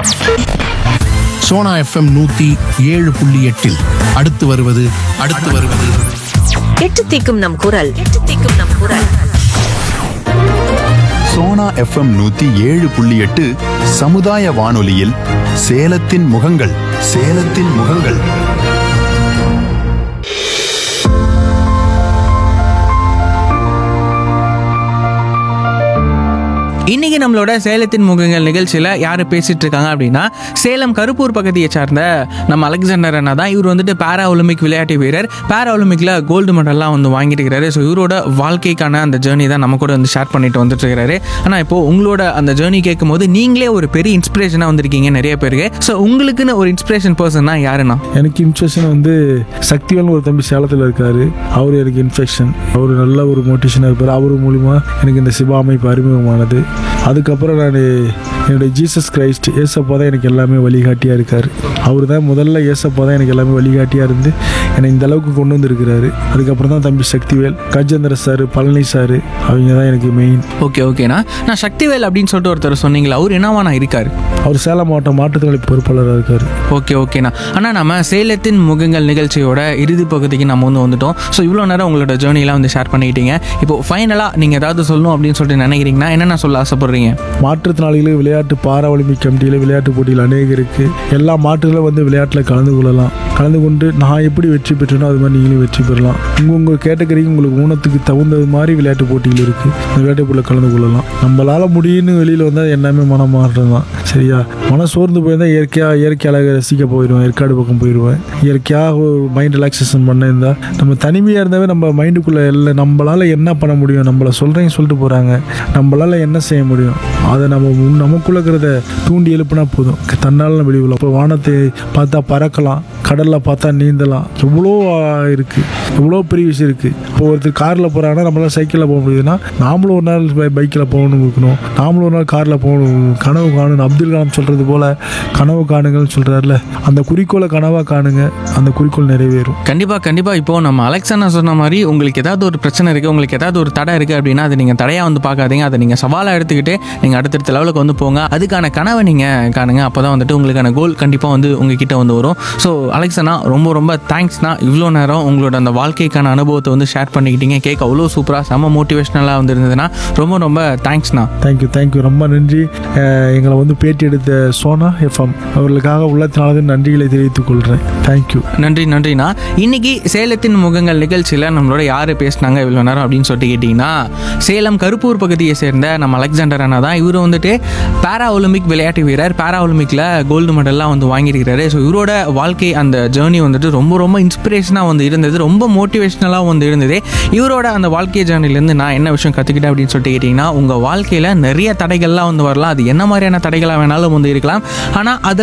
Sona FM நூத்தி ஏழு புள்ளி எட்டில் அடுத்து வருவது அடுத்து வருவது எட்டு தீக்கும் நம் குரல் எட்டு தீக்கும் நம் குரல் சோனா எஃப்எம் நூத்தி ஏழு புள்ளி எட்டு சமுதாய வானொலியில் சேலத்தின் முகங்கள் சேலத்தின் முகங்கள் இன்னைக்கு நம்மளோட சேலத்தின் முகங்கள் நிகழ்ச்சியில் யார் பேசிட்டு இருக்காங்க அப்படின்னா சேலம் கருப்பூர் பகுதியை சார்ந்த நம்ம அலெக்சாண்டர் அண்ணா தான் இவர் வந்துட்டு பாரா ஒலிம்பிக் விளையாட்டு வீரர் பாரா ஒலிம்பிக்கில் கோல்டு மெடல்லாம் வந்து வாங்கிட்டு இருக்கிறாரு ஸோ இவரோட வாழ்க்கைக்கான அந்த ஜேர்னி தான் நம்ம கூட வந்து ஷேர் பண்ணிட்டு வந்துட்டு இருக்காரு ஆனால் இப்போ உங்களோட அந்த ஜேர்னி கேட்கும் போது நீங்களே ஒரு பெரிய இன்ஸ்பிரேஷனாக வந்திருக்கீங்க நிறைய பேருக்கு ஸோ உங்களுக்குன்னு ஒரு இன்ஸ்பிரேஷன் பர்சன்னா யாருண்ணா எனக்கு இன்ஃபெக்ஷன் வந்து சக்திவேல்னு ஒரு தம்பி சேலத்தில் இருக்காரு அவர் எனக்கு இன்ஃபெக்ஷன் அவர் நல்ல ஒரு மோட்டிவேஷனாக இருப்பார் அவர் மூலிமா எனக்கு இந்த சிவா அமைப்பு அறிமுகமானது அதுக்கப்புறம் நான் என்னுடைய ஜீசஸ் கிரைஸ்ட் ஏசப்பா தான் எனக்கு எல்லாமே வழிகாட்டியாக இருக்கார் அவர் தான் முதல்ல ஏசப்பா தான் எனக்கு எல்லாமே வழிகாட்டியாக இருந்து என்னை இந்த அளவுக்கு கொண்டு வந்திருக்கிறாரு அதுக்கப்புறம் தான் தம்பி சக்திவேல் கஜேந்திர சார் பழனி சார் அவங்க தான் எனக்கு மெயின் ஓகே ஓகேண்ணா நான் சக்திவேல் அப்படின்னு சொல்லிட்டு ஒருத்தர் சொன்னீங்களா அவர் என்னவா நான் இருக்காரு அவர் சேலம் மாவட்ட மாற்றுத்திறனாளி பொறுப்பாளராக இருக்கார் ஓகே ஓகேண்ணா அண்ணா நம்ம சேலத்தின் முகங்கள் நிகழ்ச்சியோட இறுதி பகுதிக்கு நம்ம வந்து வந்துட்டோம் ஸோ இவ்வளோ நேரம் உங்களோட ஜேர்னிலாம் வந்து ஷேர் பண்ணிக்கிட்டீங்க இப்போ ஃபைனலாக நீங்கள் ஏதாவது சொல்லணும் அப்படின்னு சொல்லிட்டு நினைக்கிறீங்கன்னா என்னென்ன சொல்ல ஆசைப்படுறீங்க மாற்றுத்திறனாளிகளுக்கு விளையாட்டு பாரா ஒலிம்பிக் கமிட்டியில் விளையாட்டு போட்டியில் அநேக இருக்குது எல்லா மாற்றுகளும் வந்து விளையாட்டில் கலந்து கொள்ளலாம் கலந்து கொண்டு நான் எப்படி வெற்றி பெற்றேனோ அது மாதிரி நீங்களும் வெற்றி பெறலாம் உங்கள் உங்கள் கேட்டகரிக்கு உங்களுக்கு ஊனத்துக்கு தகுந்தது மாதிரி விளையாட்டு போட்டிகள் இருக்குது அந்த விளையாட்டு போட்டியில் கலந்து கொள்ளலாம் நம்மளால் முடியும்னு வெளியில் வந்தால் எல்லாமே மனம் மாற்றம் தான் சரியா மனம் சோர்ந்து போயிருந்தால் இயற்கையாக இயற்கை அழகை ரசிக்க போயிடுவேன் ஏற்காடு பக்கம் போயிடுவேன் இயற்கையாக ஒரு மைண்ட் ரிலாக்ஸேஷன் பண்ண இருந்தால் நம்ம தனிமையாக இருந்தாவே நம்ம மைண்டுக்குள்ளே எல்லாம் நம்மளால் என்ன பண்ண முடியும் நம்மளை சொல்கிறேன்னு சொல்லிட்டு போகிறாங்க நம்மளால் என்ன செய்ய முடியும் அதை நம்ம முன் நமக்குள்ள இருக்கிறத தூண்டி எழுப்புனா போதும் தன்னால் வெளியுள்ள இப்போ வானத்தை பார்த்தா பறக்கலாம் கடலில் பார்த்தா நீந்தலாம் எவ்வளோ இருக்குது எவ்வளோ பெரிய விஷயம் இருக்குது இப்போ ஒருத்தர் காரில் போகிறாங்கன்னா நம்மளால் சைக்கிளில் போக முடியுதுன்னா நாமளும் ஒரு நாள் பைக்கில் போகணும் இருக்கணும் நாமளும் ஒரு நாள் காரில் போகணும் கனவு காணணும் அப்துல் கலாம் சொல்கிறது போல் கனவு காணுங்கள்னு சொல்கிறாருல அந்த குறிக்கோளை கனவாக காணுங்க அந்த குறிக்கோள் நிறைவேறும் கண்டிப்பாக கண்டிப்பாக இப்போ நம்ம அலெக்சாண்டர் சொன்ன மாதிரி உங்களுக்கு ஏதாவது ஒரு பிரச்சனை இருக்குது உங்களுக்கு ஏதாவது ஒரு தடை இருக்குது அப்படின்னா அதை நீங்கள் தடையாக வந்து பார்க்காதீங்க அதை நீங்கள் சவாலாக எடுத்துக்கிட்டு நீங்கள் அடுத்தடுத்த லெவலுக்கு வந்து போங்க அதுக்கான கனவை நீங்கள் காணுங்க அப்போ தான் வந்துட்டு உங்களுக்கான கோல் கண்டிப்பாக வந்து உங்ககிட்ட வந்து வரும் ஸோ அலெக்சனா ரொம்ப ரொம்ப தேங்க்ஸ்ண்ணா இவ்வளோ நேரம் உங்களோட அந்த வாழ்க்கைக்கான அனுபவத்தை வந்து ஷேர் பண்ணிக்கிட்டீங்க கேட்க அவ்வளோ சூப்பராக செம்ம மோட்டிவேஷ்னலாக வந்து இருந்ததுன்னா ரொம்ப ரொம்ப தேங்க்ஸ்ண்ணா தேங்க்யூ தேங்க்யூ ரொம்ப நன்றி அஹ் எங்களை வந்து பேட்டி எடுத்த சோனா எஃப்எம் அவர்களுக்காக உள்ளத்தினால நன்றிகளை தெரிவித்துக் கொள்கிறேன் தேங்க்யூ நன்றி நன்றிண்ணா இன்னைக்கு சேலத்தின் முகங்கள் நிகழ்ச்சியில் நம்மளோட யார் பேசினாங்க இவ்வளோ நேரம் அப்படின்னு சொல்லிட்டு கேட்டிங்கன்னா சேலம் கருப்பூர் பகுதியை சேர்ந்த நம்ம அலெக்சாண்டர் அண்ணா தான் இவர் வந்துட்டு பாரா ஒலிம்பிக் விளையாட்டு வீரர் பாரா ஒலிம்பிக்கில் கோல்டு மெடல்லாம் வந்து வாங்கியிருக்கிறாரு ஸோ இவரோட வாழ்க்கை அந்த ஜேர்னி வந்துட்டு ரொம்ப ரொம்ப இன்ஸ்பிரேஷனாக வந்து இருந்தது ரொம்ப மோட்டிவேஷ்னலாக வந்து இருந்தது இவரோட அந்த வாழ்க்கை ஜேர்னிலேருந்து நான் என்ன விஷயம் கற்றுக்கிட்டேன் அப்படின்னு சொல்லிட்டு கேட்டிங்கன்னா உங்கள் வாழ்க்கையில் நிறைய தடைகள்லாம் வந்து வரலாம் அது என்ன மாதிரியான தடைகளாக வேணாலும் வந்து இருக்கலாம் ஆனால் அதில்